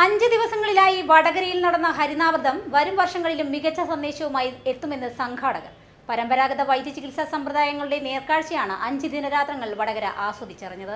അഞ്ച് ദിവസങ്ങളിലായി വടകരയിൽ നടന്ന ഹരിനാവൃതം വരും വർഷങ്ങളിലും മികച്ച സന്ദേശവുമായി എത്തുമെന്ന് സംഘാടകർ പരമ്പരാഗത വൈദ്യചികിത്സാ സമ്പ്രദായങ്ങളുടെ നേർക്കാഴ്ചയാണ് അഞ്ച് ദിനരാത്രങ്ങൾ വടകര ആസ്വദിച്ചറിഞ്ഞത്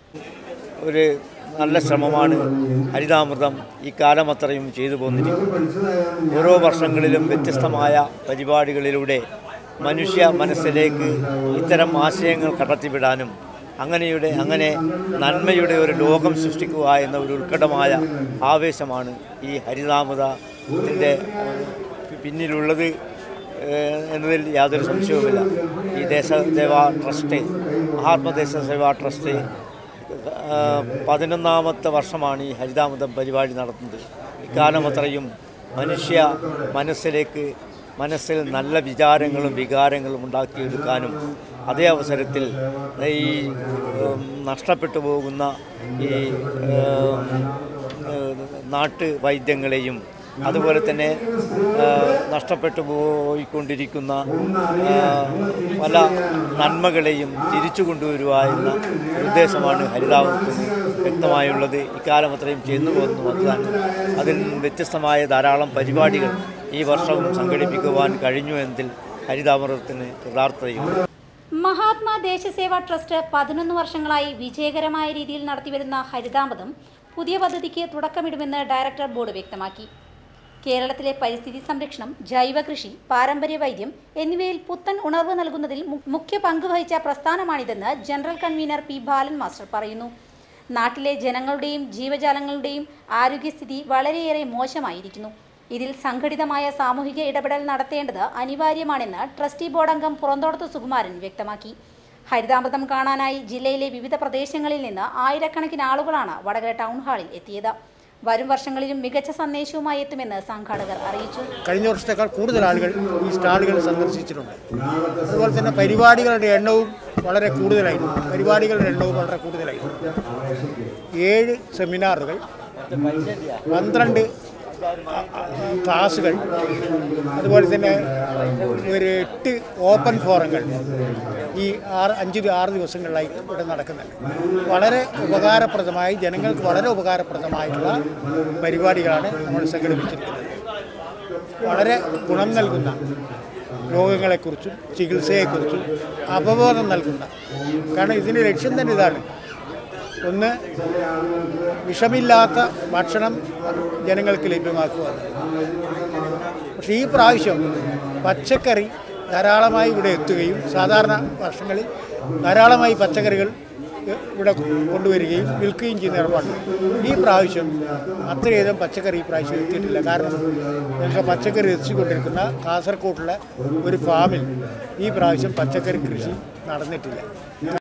ഒരു നല്ല ശ്രമമാണ് ഹരിതാമൃതം ഈ കാലം അത്രയും ചെയ്തു പോന്നിരിക്കുന്നത് ഓരോ വർഷങ്ങളിലും വ്യത്യസ്തമായ പരിപാടികളിലൂടെ മനുഷ്യ മനസ്സിലേക്ക് ഇത്തരം ആശയങ്ങൾ കടത്തിവിടാനും അങ്ങനെയുടെ അങ്ങനെ നന്മയുടെ ഒരു ലോകം സൃഷ്ടിക്കുക എന്ന ഒരു ഉത്കടമായ ആവേശമാണ് ഈ ഹരിതാമൃതത്തിൻ്റെ പിന്നിലുള്ളത് ഏഹ് എന്നതിൽ യാതൊരു സംശയവുമില്ല ഈ ദേശസേവാ ട്രസ്റ്റ് മഹാത്മദേശ സേവാ ട്രസ്റ്റ് ആ, പതിനൊന്നാമത്തെ വർഷമാണ് ഈ ഹരിതാമൃതം പരിപാടി നടത്തുന്നത് ഇക്കാലം അത്രയും മനുഷ്യ മനസ്സിലേക്ക് മനസ്സിൽ നല്ല വിചാരങ്ങളും വികാരങ്ങളും ഉണ്ടാക്കിയെടുക്കാനും അതേ അവസരത്തിൽ ഈ ഉം, നഷ്ടപ്പെട്ടു പോകുന്ന ഈ ഉം, ഏഹ്, നാട്ടു വൈദ്യങ്ങളെയും അതുപോലെ തന്നെ ആ, നഷ്ടപ്പെട്ടു പോയിക്കൊണ്ടിരിക്കുന്ന ആ, പല നന്മകളെയും തിരിച്ചു കൊണ്ടുവരിക എന്ന ഉദ്ദേശമാണ് ഹരിതാമൃതത്തിന് വ്യക്തമായുള്ളത് ഇക്കാലം അത്രയും ചെന്നു പോകുന്നു അതുതന്നെ അതിൽ വ്യത്യസ്തമായ ധാരാളം പരിപാടികൾ ഈ വർഷവും സംഘടിപ്പിക്കുവാൻ കഴിഞ്ഞു എന്നതിൽ ഹരിതാമൃതത്തിന് കൃതാർത്ഥതയുണ്ട് മഹാത്മാ ദേശസേവാ ട്രസ്റ്റ് പതിനൊന്ന് വർഷങ്ങളായി വിജയകരമായ രീതിയിൽ നടത്തിവരുന്ന ഹരിതാമൃതം പുതിയ പദ്ധതിക്ക് തുടക്കമിടുമെന്ന് ഡയറക്ടർ ബോർഡ് വ്യക്തമാക്കി കേരളത്തിലെ പരിസ്ഥിതി സംരക്ഷണം ജൈവ കൃഷി പാരമ്പര്യ വൈദ്യം എന്നിവയിൽ പുത്തൻ ഉണർവ് നൽകുന്നതിൽ മു- മുഖ്യ പങ്ക് വഹിച്ച പ്രസ്ഥാനമാണിതെന്ന് general convener P Balan master പറയുന്നു നാട്ടിലെ ജനങ്ങളുടെയും ജീവജാലങ്ങളുടെയും ആരോഗ്യസ്ഥിതി വളരെയേറെ മോശമായിരിക്കുന്നു ഇതിൽ സംഘടിതമായ സാമൂഹിക ഇടപെടൽ നടത്തേണ്ടത് അനിവാര്യമാണെന്ന് ട്രസ്റ്റി ബോർഡ് അംഗം പുറന്തോടത്ത് സുകുമാരൻ വ്യക്തമാക്കി ഹരിതാമൃതം കാണാനായി ജില്ലയിലെ വിവിധ പ്രദേശങ്ങളിൽ നിന്ന് ആയിരക്കണക്കിന് ആളുകളാണ് വടകര ടൗൺ ഹാളിൽ എത്തിയത് വരും വർഷങ്ങളിലും മികച്ച സന്ദേശവുമായി എത്തുമെന്ന് സംഘാടകർ അറിയിച്ചു കഴിഞ്ഞ വർഷത്തേക്കാൾ കൂടുതൽ ആളുകൾ ഈ സ്റ്റാളുകൾ സന്ദർശിച്ചിട്ടുണ്ട് അതുപോലെ തന്നെ പരിപാടികളുടെ എണ്ണവും വളരെ കൂടുതലായിരുന്നു പരിപാടികളുടെ എണ്ണവും വളരെ കൂടുതലായിരുന്നു ഏഴ് സെമിനാറുകൾ പന്ത്രണ്ട് ക്ലാസുകൾ അതുപോലെ തന്നെ ഒരു എട്ട് ഓപ്പൺ ഫോറങ്ങൾ ഈ ആറ് അഞ്ച് ദി- ആറ് ദിവസങ്ങളിലായി ഇവിടെ നടക്കുന്നുണ്ട് വളരെ ഉപകാരപ്രദമായി ജനങ്ങൾക്ക് വളരെ ഉപകാരപ്രദമായിട്ടുള്ള പരിപാടികളാണ് നമ്മൾ സംഘടിപ്പിച്ചിരിക്കുന്നത് വളരെ ഗുണം നൽകുന്ന രോഗങ്ങളെക്കുറിച്ചും ചികിത്സയെക്കുറിച്ചും അവബോധം നൽകുന്ന കാരണം ഇതിൻ്റെ ലക്ഷ്യം തന്നെ ഇതാണ് ഒന്ന് വിഷമില്ലാത്ത ഭക്ഷണം ജനങ്ങൾക്ക് ലഭ്യമാക്കുക പക്ഷേ ഈ പ്രാവശ്യം പച്ചക്കറി ധാരാളമായി ഇവിടെ എത്തുകയും സാധാരണ വർഷങ്ങളിൽ ധാരാളമായി പച്ചക്കറികൾ ഇവിടെ കൊണ്ടുവരികയും വിൽക്കുകയും ചെയ്യുന്ന ഏർപ്പാട് ഈ പ്രാവശ്യം അത്രയധികം പച്ചക്കറി ഈ പ്രാവശ്യം എത്തിയിട്ടില്ല കാരണം ഞങ്ങൾക്ക് പച്ചക്കറി എത്തിച്ചുകൊണ്ടിരിക്കുന്ന കാസർഗോട്ടുള്ള ഒരു ഫാമിൽ ഈ പ്രാവശ്യം പച്ചക്കറി കൃഷി നടന്നിട്ടില്ല